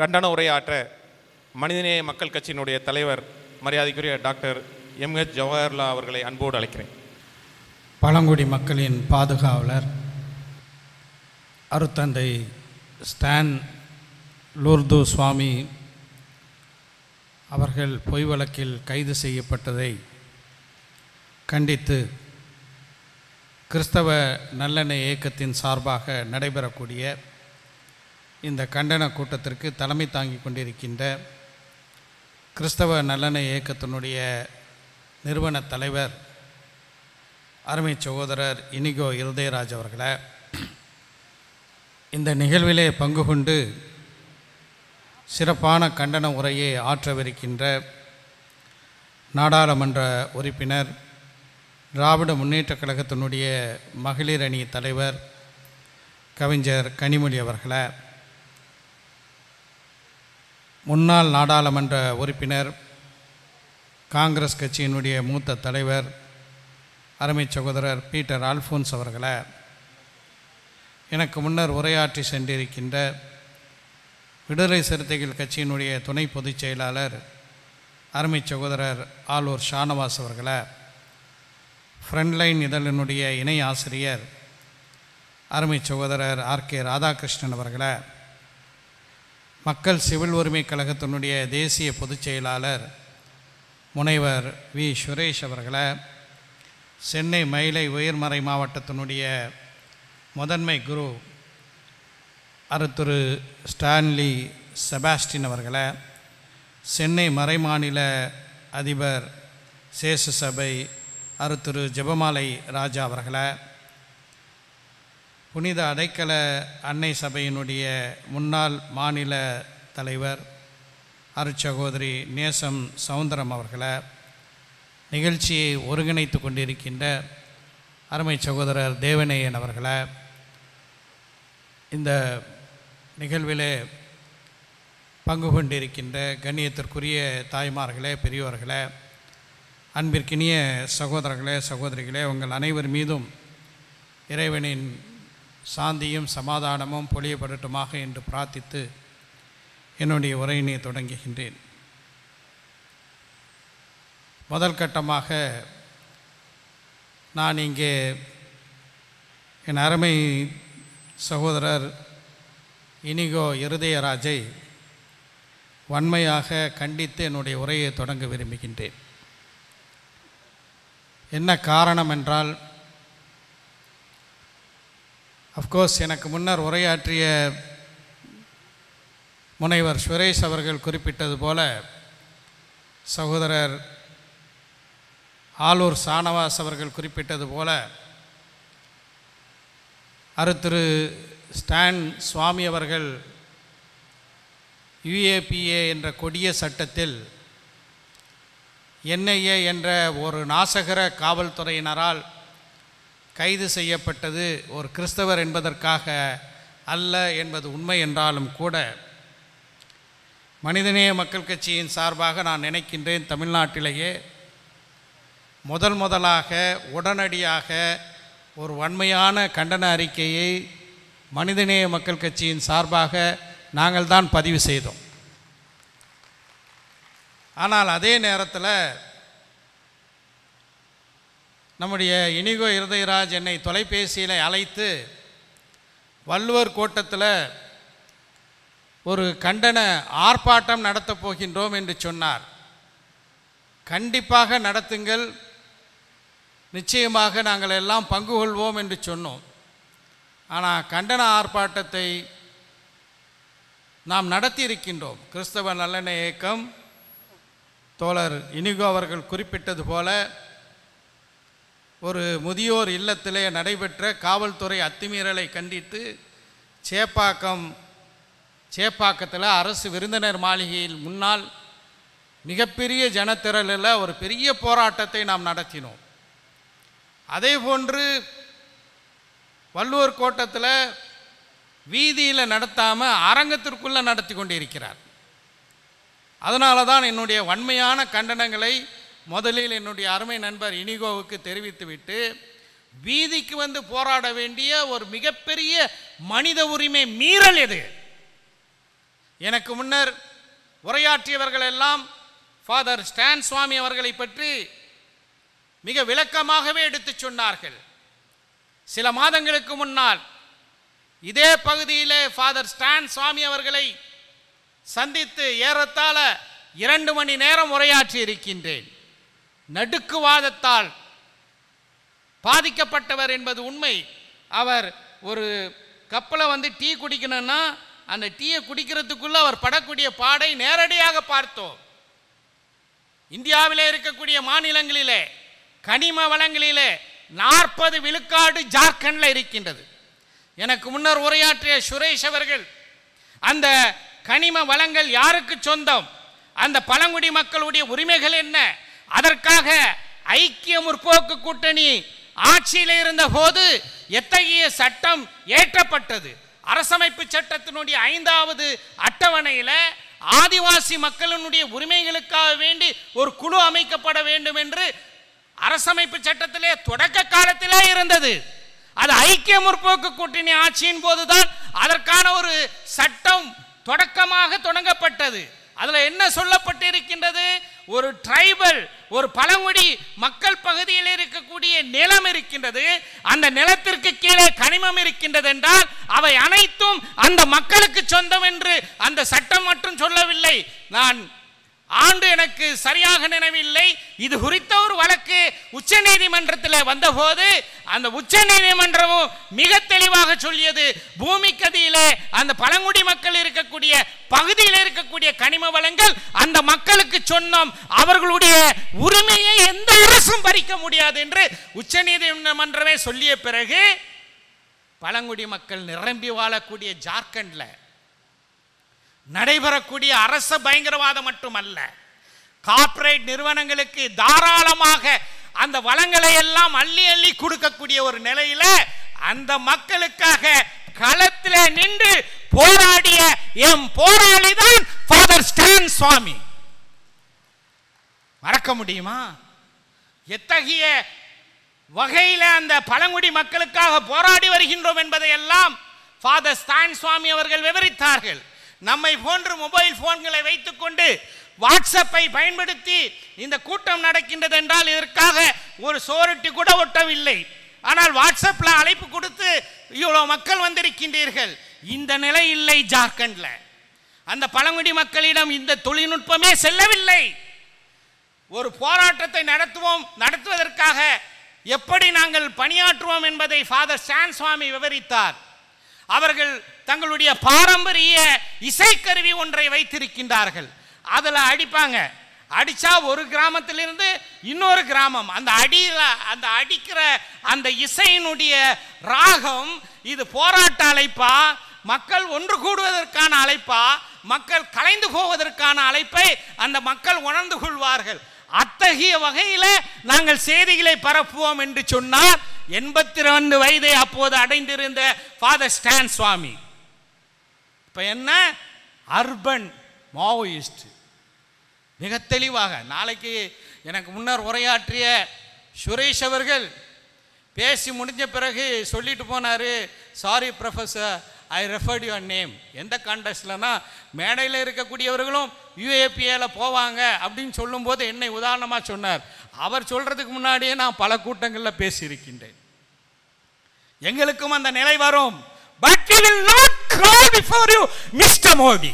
கண்டன உரையாற்ற மனிதநேய மக்கள் கட்சியினுடைய தலைவர் மரியாதைக்குரிய டாக்டர் எம்ஹெச் ஜவஹர்லால் அவர்களை அன்போடு அழைக்கிறேன் பழங்குடி மக்களின் பாதுகாவலர் அருத்தந்தை ஸ்டான் லூர்து சுவாமி அவர்கள் பொய் வழக்கில் கைது செய்யப்பட்டதை கண்டித்து கிறிஸ்தவ நல்லெண்ணெய் இயக்கத்தின் சார்பாக நடைபெறக்கூடிய இந்த கண்டன கூட்டத்திற்கு தலைமை தாங்கிக் கொண்டிருக்கின்ற கிறிஸ்தவ நல்லெண்ணெய் இயக்கத்தினுடைய நிறுவன தலைவர் அருமை சகோதரர் இனிகோ இருதயராஜ் அவர்களை இந்த நிகழ்விலே பங்கு கொண்டு சிறப்பான கண்டன உரையை ஆற்றவிருக்கின்ற நாடாளுமன்ற உறுப்பினர் திராவிட முன்னேற்றக் கழகத்தினுடைய மகளிர் அணி தலைவர் கவிஞர் கனிமொழி அவர்களை முன்னாள் நாடாளுமன்ற உறுப்பினர் காங்கிரஸ் கட்சியினுடைய மூத்த தலைவர் அருமை சகோதரர் பீட்டர் ஆல்ஃபோன்ஸ் அவர்களை எனக்கு முன்னர் உரையாற்றி சென்றிருக்கின்ற விடுதலை சிறுத்தைகள் கட்சியினுடைய துணை பொதுச் செயலாளர் அருமை சகோதரர் ஆலூர் ஷானவாஸ் அவர்களை ஃப்ரண்ட்லைன் இதழினுடைய இணை ஆசிரியர் அருமை சகோதரர் ஆர் கே ராதாகிருஷ்ணன் அவர்களை மக்கள் சிவில் உரிமை கழகத்தினுடைய தேசிய பொதுச் செயலாளர் முனைவர் வி சுரேஷ் அவர்களை சென்னை மயிலை உயர்மறை மாவட்டத்தினுடைய முதன்மை குரு அருத்துரு ஸ்டான்லி செபாஸ்டின் அவர்களை சென்னை மறைமாநில அதிபர் சேசு சபை அருத்துரு ஜெபமாலை ராஜா அவர்களை புனித அடைக்கல அன்னை சபையினுடைய முன்னாள் மாநில தலைவர் அருட்சகோதரி நேசம் சவுந்தரம் அவர்களை நிகழ்ச்சியை ஒருங்கிணைத்து கொண்டிருக்கின்ற அருமை சகோதரர் தேவநேயன் அவர்களை இந்த நிகழ்விலே பங்கு கொண்டிருக்கின்ற கண்ணியத்திற்குரிய தாய்மார்களே பெரியோர்களே அன்பிற்கினிய சகோதரர்களே சகோதரிகளே உங்கள் அனைவர் மீதும் இறைவனின் சாந்தியும் சமாதானமும் பொழியப்படட்டுமாக என்று பிரார்த்தித்து என்னுடைய உரையினை தொடங்குகின்றேன் முதல் கட்டமாக நான் இங்கே என் அருமை சகோதரர் இனிகோ இருதயராஜை வன்மையாக கண்டித்து என்னுடைய உரையை தொடங்க விரும்புகின்றேன் என்ன காரணம் என்றால் அஃப்கோர்ஸ் எனக்கு முன்னர் உரையாற்றிய முனைவர் சுரேஷ் அவர்கள் குறிப்பிட்டது போல சகோதரர் ஆலூர் சானவாஸ் அவர்கள் குறிப்பிட்டது போல அருத்திரு ஸ்டான் சுவாமி அவர்கள் யுஏபிஏ என்ற கொடிய சட்டத்தில் என்ஐஏ என்ற ஒரு நாசகர காவல்துறையினரால் கைது செய்யப்பட்டது ஒரு கிறிஸ்தவர் என்பதற்காக அல்ல என்பது உண்மை என்றாலும் கூட மனிதநேய மக்கள் கட்சியின் சார்பாக நான் நினைக்கின்றேன் தமிழ்நாட்டிலேயே முதல் முதலாக உடனடியாக ஒரு வன்மையான கண்டன அறிக்கையை மனிதநேய மக்கள் கட்சியின் சார்பாக நாங்கள் தான் பதிவு செய்தோம் ஆனால் அதே நேரத்தில் நம்முடைய இனிகோ இருதயராஜ் என்னை தொலைபேசியில் அழைத்து வள்ளுவர் கோட்டத்தில் ஒரு கண்டன ஆர்ப்பாட்டம் நடத்தப் போகின்றோம் என்று சொன்னார் கண்டிப்பாக நடத்துங்கள் நிச்சயமாக நாங்கள் எல்லாம் பங்கு கொள்வோம் என்று சொன்னோம் ஆனால் கண்டன ஆர்ப்பாட்டத்தை நாம் நடத்தி இருக்கின்றோம் கிறிஸ்தவ நல்லெண்ண இயக்கம் தோழர் இனிகோ அவர்கள் குறிப்பிட்டது போல ஒரு முதியோர் இல்லத்திலே நடைபெற்ற காவல்துறை அத்துமீறலை கண்டித்து சேப்பாக்கம் சேப்பாக்கத்தில் அரசு விருந்தினர் மாளிகையில் முன்னால் மிகப்பெரிய ஜனத்திரளில் ஒரு பெரிய போராட்டத்தை நாம் நடத்தினோம் அதே போன்று வள்ளுவர் கோட்டத்தில் வீதியில் நடத்தாமல் அரங்கத்திற்குள்ளே நடத்தி கொண்டிருக்கிறார் அதனால தான் என்னுடைய வன்மையான கண்டனங்களை முதலில் என்னுடைய அருமை நண்பர் இனிகோவுக்கு தெரிவித்துவிட்டு வீதிக்கு வந்து போராட வேண்டிய ஒரு மிகப்பெரிய மனித உரிமை மீறல் இது எனக்கு முன்னர் உரையாற்றியவர்கள் எல்லாம் ஃபாதர் ஸ்டான் சுவாமி அவர்களை பற்றி மிக விளக்கமாகவே எடுத்துச் சொன்னார்கள் சில மாதங்களுக்கு முன்னால் இதே பகுதியிலே ஃபாதர் ஸ்டான் சுவாமி அவர்களை சந்தித்து ஏறத்தாழ இரண்டு மணி நேரம் உரையாற்றி இருக்கின்றேன் நடுக்குவாதத்தால் பாதிக்கப்பட்டவர் என்பது உண்மை அவர் ஒரு கப்பலை வந்து டீ குடிக்கணும்னா அந்த டீயை குடிக்கிறதுக்குள்ள அவர் படக்கூடிய பாடை நேரடியாக பார்த்தோம் இந்தியாவிலே இருக்கக்கூடிய மாநிலங்களிலே கனிம வளங்களிலே நாற்பது விழுக்காடு ஜார்க்கண்ட்ல இருக்கின்றது எனக்கு முன்னர் உரையாற்றிய சுரேஷ் அவர்கள் அந்த கனிம வளங்கள் யாருக்கு சொந்தம் அந்த பழங்குடி மக்களுடைய உரிமைகள் என்ன அதற்காக ஐக்கிய முற்போக்கு கூட்டணி ஆட்சியில் இருந்த போது எத்தகைய சட்டம் ஏற்றப்பட்டது அரசமைப்பு சட்டத்தினுடைய ஐந்தாவது அட்டவணையில் ஆதிவாசி மக்களினுடைய உரிமைகளுக்காக வேண்டி ஒரு குழு அமைக்கப்பட வேண்டும் என்று அரசமைப்பு சட்டத்திலே தொடக்க காலத்திலே இருந்தது அது ஐக்கிய முற்போக்கு கூட்டணி ஆட்சியின் போதுதான் அதற்கான ஒரு சட்டம் தொடக்கமாக தொடங்கப்பட்டது அதுல என்ன சொல்லப்பட்டிருக்கின்றது ஒரு ட்ரைபல் ஒரு பழங்குடி மக்கள் பகுதியில் இருக்கக்கூடிய நிலம் இருக்கின்றது அந்த நிலத்திற்கு கீழே கனிமம் இருக்கின்றது என்றால் அவை அனைத்தும் அந்த மக்களுக்கு சொந்தம் என்று அந்த சட்டம் மட்டும் சொல்லவில்லை நான் ஆண்டு எனக்கு சரியாக நினைவில்லை இது குறித்த ஒரு வழக்கு உச்ச நீதிமன்றத்தில் வந்தபோது அந்த உச்ச நீதிமன்றமும் மிக தெளிவாக சொல்லியது பூமி கதியிலே அந்த பழங்குடி மக்கள் இருக்கக்கூடிய பகுதியில் இருக்கக்கூடிய கனிம வளங்கள் அந்த மக்களுக்கு சொன்னோம் அவர்களுடைய உரிமையை எந்த அரசும் பறிக்க முடியாது என்று உச்ச நீதிமன்றமே சொல்லிய பிறகு பழங்குடி மக்கள் நிரம்பி வாழக்கூடிய ஜார்க்கண்ட்ல நடைபெறக்கூடிய அரச பயங்கரவாதம் மட்டுமல்ல கார்ப்பரேட் நிறுவனங்களுக்கு தாராளமாக அந்த வளங்களை எல்லாம் அள்ளி அள்ளி கொடுக்கக்கூடிய ஒரு நிலையில அந்த மக்களுக்காக களத்தில் நின்று போராடிய எம் போராளி தான் ஃபாதர் ஸ்டான் சுவாமி மறக்க முடியுமா எத்தகைய வகையில் அந்த பழங்குடி மக்களுக்காக போராடி வருகின்றோம் என்பதை எல்லாம் ஃபாதர் ஸ்டான் சுவாமி அவர்கள் விவரித்தார்கள் நம்மை போன்று மொபைல் போன்களை வைத்துக்கொண்டு வாட்ஸ்அப்பை பயன்படுத்தி இந்த கூட்டம் நடக்கின்றது என்றால் இதற்காக ஒரு சோரட்டி கூட ஒட்டவில்லை ஆனால் வாட்ஸ்அப்பில் அழைப்பு கொடுத்து இவ்வளோ மக்கள் வந்திருக்கின்றீர்கள் இந்த நிலை இல்லை ஜார்க்கண்ட்ல அந்த பழங்குடி மக்களிடம் இந்த தொழில்நுட்பமே செல்லவில்லை ஒரு போராட்டத்தை நடத்துவோம் நடத்துவதற்காக எப்படி நாங்கள் பணியாற்றுவோம் என்பதை ஃபாதர் ஸ்டான் சுவாமி விவரித்தார் அவர்கள் தங்களுடைய பாரம்பரிய இசைக்கருவி ஒன்றை வைத்திருக்கின்றார்கள் அதில் அடிப்பாங்க அடிச்சா ஒரு கிராமத்திலிருந்து இன்னொரு கிராமம் அந்த அடியில் அந்த அடிக்கிற அந்த இசையினுடைய ராகம் இது போராட்ட அழைப்பா மக்கள் ஒன்று கூடுவதற்கான அழைப்பா மக்கள் கலைந்து போவதற்கான அழைப்பை அந்த மக்கள் உணர்ந்து கொள்வார்கள் அத்தகைய வகையில் நாங்கள் செய்திகளை பரப்புவோம் என்று சொன்னார் எண்பத்தி ரெண்டு வயதை அப்போது அடைந்திருந்த ஃபாதர் ஸ்டான் சுவாமி இப்போ என்ன அர்பன் மாவோயிஸ்ட் மிக தெளிவாக நாளைக்கு எனக்கு முன்னர் உரையாற்றிய சுரேஷ் அவர்கள் பேசி முடிஞ்ச பிறகு சொல்லிட்டு போனார் sorry professor I referred your name எந்த கான்டெஸ்ட்லனா மேடையில் இருக்கக்கூடியவர்களும் யூஏபிஏல போவாங்க அப்படின்னு சொல்லும்போது என்னை உதாரணமாக சொன்னார் அவர் சொல்கிறதுக்கு முன்னாடியே நான் பல கூட்டங்களில் பேசியிருக்கின்றேன் எங்களுக்கும் அந்த நிலை வரும் but we will not crawl before you mister Modi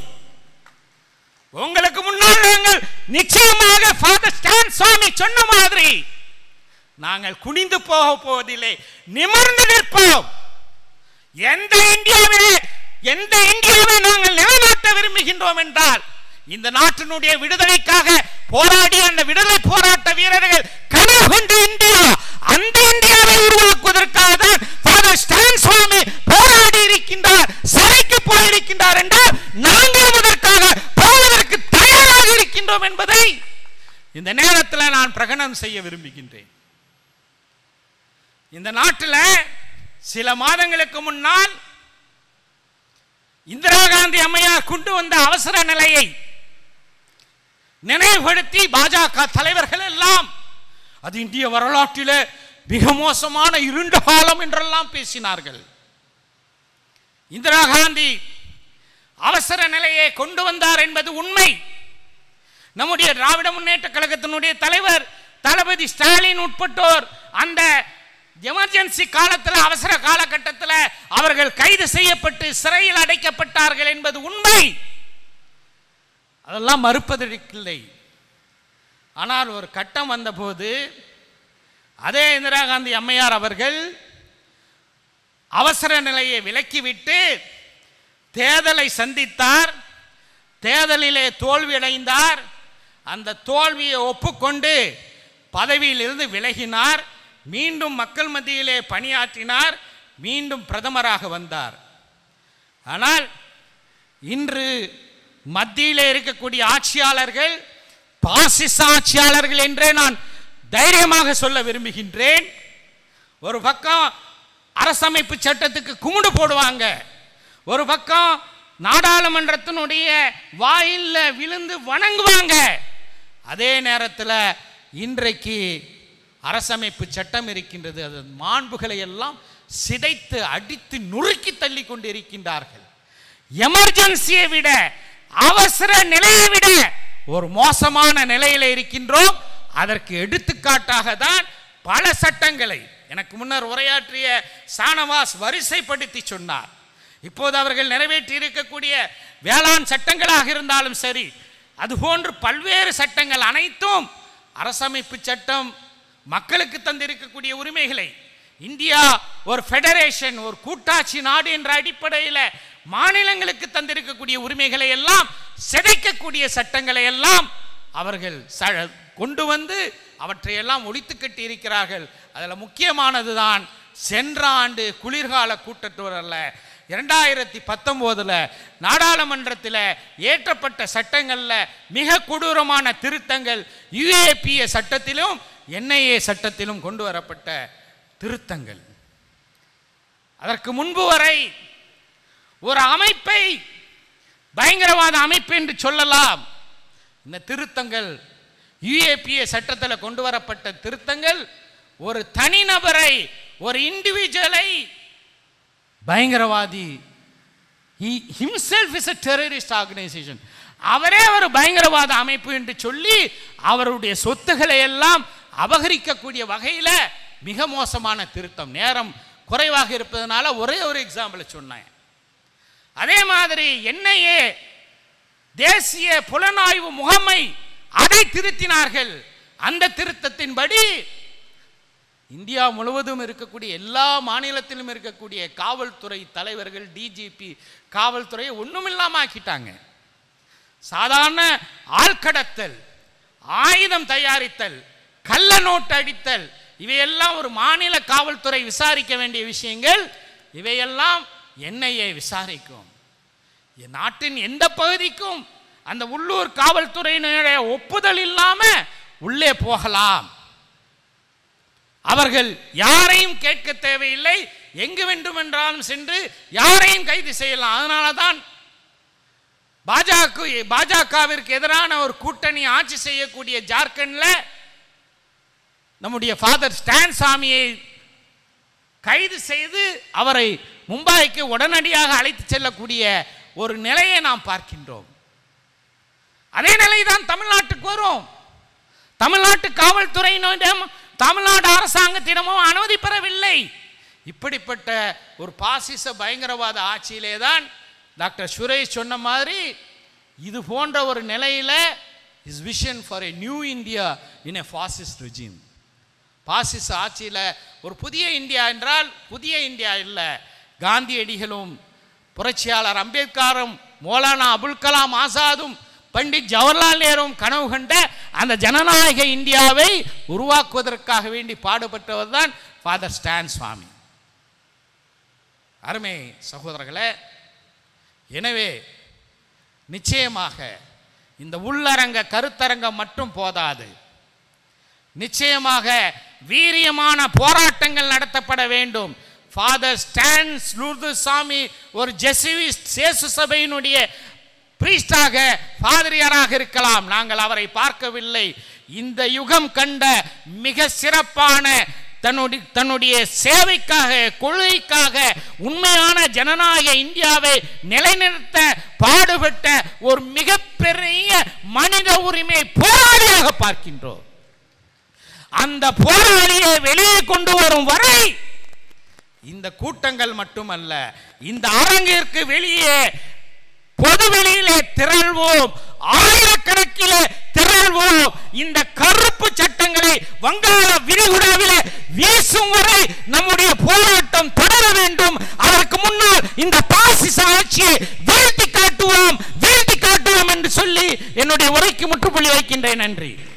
உங்களுக்கு முன்னால் நாங்கள் நிச்சயமாக ஃபாதர் ஸ்டான் சுவாமி சொன்ன மாதிரி நாங்கள் குனிந்து போக போவதில்லை நிமிர்ந்து நிற்போம் எந்த இந்தியாவிலே எந்த இந்தியாவை நாங்கள் நிலைநாட்ட விரும்புகின்றோம் என்றால் இந்த நாட்டினுடைய விடுதலைக்காக போராடிய அந்த விடுதலை போராட்ட வீரர்கள் கனவு கொண்ட இந்தியா அந்த இந்தியாவை உருவாக்குவதற்காக தான் ஃபாதர் ஸ்டான் சுவாமி போராடி இருக்கின்றார் சிறைக்கு போயிருக்கின்றார் என்றால் நாங்கள் அதற்காக போவதற்கு தயாராக இருக்கின்றோம் என்பதை இந்த நேரத்தில் நான் பிரகடனம் செய்ய விரும்புகின்றேன் இந்த நாட்டில் சில மாதங்களுக்கு முன்னால் இந்திரா காந்தி அம்மையார் கொண்டு வந்த அவசர நிலையை நினைவுபடுத்தி பாஜக தலைவர்கள் எல்லாம் அது இந்திய வரலாற்றிலே மிக மோசமான இருண்ட காலம் என்றெல்லாம் பேசினார்கள் இந்திரா காந்தி அவசர நிலையை கொண்டு வந்தார் என்பது உண்மை நம்முடைய திராவிட முன்னேற்ற கழகத்தினுடைய தலைவர் தளபதி ஸ்டாலின் உட்பட்டோர் அந்த எமர்ஜென்சி காலத்தில் அவசர காலகட்டத்தில் அவர்கள் கைது செய்யப்பட்டு சிறையில் அடைக்கப்பட்டார்கள் என்பது உண்மை அதெல்லாம் மறுப்பதற்கில்லை ஆனால் ஒரு கட்டம் வந்தபோது அதே இந்திரா காந்தி அம்மையார் அவர்கள் அவசர நிலையை விலக்கிவிட்டு தேர்தலை சந்தித்தார் தேர்தலிலே தோல்வி அடைந்தார் அந்த தோல்வியை ஒப்புக்கொண்டு பதவியிலிருந்து விலகினார் மீண்டும் மக்கள் மத்தியிலே பணியாற்றினார் மீண்டும் பிரதமராக வந்தார் ஆனால் இன்று மத்தியிலே இருக்கக்கூடிய ஆட்சியாளர்கள் பாசிச ஆட்சியாளர்கள் என்றே நான் தைரியமாக சொல்ல விரும்புகின்றேன் ஒரு பக்கம் அரசமைப்பு சட்டத்துக்கு குமுடு போடுவாங்க ஒரு பக்கம் நாடாளுமன்றத்தினுடைய வாயில்ல விழுந்து வணங்குவாங்க அதே நேரத்தில் இன்றைக்கு அரசமைப்பு சட்டம் இருக்கின்றது அது மாண்புகளை எல்லாம் சிதைத்து அடித்து நுறுக்கி தள்ளி கொண்டிருக்கின்றார்கள் எமர்ஜென்சியை விட அவசர நிலையை விட ஒரு மோசமான நிலையில இருக்கின்றோம் அதற்கு எடுத்துக்காட்டாக தான் பல சட்டங்களை எனக்கு முன்னர் உரையாற்றிய சானவாஸ் வரிசைப்படுத்தி சொன்னார் இப்போது அவர்கள் நிறைவேற்றி இருக்கக்கூடிய வேளாண் சட்டங்களாக இருந்தாலும் சரி அதுபோன்று பல்வேறு சட்டங்கள் அனைத்தும் அரசமைப்பு சட்டம் மக்களுக்கு தந்திருக்கக்கூடிய உரிமைகளை இந்தியா ஒரு ஃபெடரேஷன் ஒரு கூட்டாட்சி நாடு என்ற அடிப்படையில் மாநிலங்களுக்கு தந்திருக்கக்கூடிய உரிமைகளை எல்லாம் சிதைக்கக்கூடிய சட்டங்களை எல்லாம் அவர்கள் ச- கொண்டு வந்து அவற்றையெல்லாம் ஒழித்து கட்டி இருக்கிறார்கள் அதில் முக்கியமானது தான் சென்ற ஆண்டு குளிர்கால கூட்டத்தொடரில் இரண்டாயிரத்தி பத்தொம்போதில் நாடாளுமன்றத்தில் ஏற்றப்பட்ட சட்டங்களில் மிக கொடூரமான திருத்தங்கள் யுஏபிஏ சட்டத்திலும் என்ஐஏ சட்டத்திலும் கொண்டு வரப்பட்ட திருத்தங்கள் அதற்கு முன்பு வரை ஒரு அமைப்பை பயங்கரவாத அமைப்பு என்று சொல்லலாம் இந்த திருத்தங்கள் யுஏபிஏ சட்டத்தில் கொண்டு வரப்பட்ட திருத்தங்கள் ஒரு தனிநபரை ஒரு இண்டிவிஜுவலை பயங்கரவாதி himself is a terrorist organisation அவரே ஒரு பயங்கரவாத அமைப்பு என்று சொல்லி அவருடைய சொத்துக்களை எல்லாம் அபகரிக்கக்கூடிய வகையில் மிக மோசமான திருத்தம் நேரம் குறைவாக இருப்பதனால ஒரே ஒரு எக்ஸாம்பிளை சொன்னேன் அதே மாதிரி என்ஐஏ தேசிய புலனாய்வு முகமை அதை திருத்தினார்கள் அந்த திருத்தத்தின்படி இந்தியா முழுவதும் இருக்கக்கூடிய எல்லா மாநிலத்திலும் இருக்கக்கூடிய காவல்துறை தலைவர்கள் டிஜிபி காவல்துறையை ஒண்ணுமில்லாம ஆக்கிட்டாங்க சாதாரண ஆள்கடத்தல் ஆயுதம் தயாரித்தல் கள்ள நோட்டு அடித்தல் இவையெல்லாம் ஒரு மாநில காவல்துறை விசாரிக்க வேண்டிய விஷயங்கள் இவையெல்லாம் என்ஐஏ விசாரிக்கும் என் நாட்டின் எந்த பகுதிக்கும் அந்த உள்ளூர் காவல்துறையினுடைய ஒப்புதல் இல்லாம உள்ளே போகலாம் அவர்கள் யாரையும் கேட்க தேவையில்லை எங்கு வேண்டுமென்றாலும் சென்று யாரையும் கைது செய்யலாம் அதனால தான் பாஜக பாஜகவிற்கு எதிரான ஒரு கூட்டணி ஆட்சி செய்யக்கூடிய ஜார்க்கண்ட்ல நம்முடைய ஃபாதர் ஸ்டான் சாமியை கைது செய்து அவரை மும்பாய்க்கு உடனடியாக அழைத்து செல்லக்கூடிய ஒரு நிலையை நாம் பார்க்கின்றோம் அதே நிலைதான் தமிழ்நாட்டுக்கு வரும் தமிழ்நாட்டு காவல்துறையினரிடம் தமிழ்நாடு அரசாங்கத்திடமும் அனுமதி பெறவில்லை இப்படிப்பட்ட ஒரு பாசிச பயங்கரவாத ஆட்சியிலே தான் டாக்டர் சுரேஷ் சொன்ன மாதிரி இது போன்ற ஒரு நிலையில is vision for a new India in a fascist regime பாசிச ஆட்சியில் ஒரு புதிய இந்தியா என்றால் புதிய இந்தியா இல்லை காந்தியடிகளும் புரட்சியாளர் அம்பேத்கரும் மௌலானா அபுல் கலாம் ஆசாதும் பண்டிட் ஜவஹர்லால் நேரும் கனவு கண்ட அந்த ஜனநாயக இந்தியாவை உருவாக்குவதற்காக வேண்டி பாடுபட்டவர் தான் ஃபாதர் ஸ்டான் சுவாமி அருமை சகோதரர்களே எனவே நிச்சயமாக இந்த உள்ளரங்க கருத்தரங்கம் மட்டும் போதாது நிச்சயமாக வீரியமான போராட்டங்கள் நடத்தப்பட வேண்டும் ஃபாதர் ஸ்டான்ஸ் லூர்துசாமி ஒரு ஜெசுவிஸ்ட் சேசு சபையினுடைய பிரீஸ்டாக பாதிரியாராக இருக்கலாம் நாங்கள் அவரை பார்க்கவில்லை இந்த யுகம் கண்ட மிக சிறப்பான தன்னுடைய தன்னுடைய சேவைக்காக கொள்கைக்காக உண்மையான ஜனநாயக இந்தியாவை நிலைநிறுத்த பாடுபட்ட ஒரு மிகப்பெரிய மனித உரிமை போராளியாக பார்க்கின்றோம் அந்த போராளியை வெளியே கொண்டு வரும் வரை இந்த கூட்டங்கள் மட்டுமல்ல இந்த அரங்கிற்கு வெளியே பொது வெளியிலே திரள்வோம் ஆயிரக்கணக்கிலே திரள்வோம் இந்த கருப்பு சட்டங்களை வங்காள விரிகுடாவிலே வீசும் வரை நம்முடைய போராட்டம் தொடர வேண்டும் அதற்கு முன்னால் இந்த பாசிச ஆட்சியை வீழ்த்தி காட்டுவோம் வீழ்த்தி காட்டுவோம் என்று சொல்லி என்னுடைய உரைக்கு முற்றுப்புள்ளி வைக்கின்றேன் நன்றி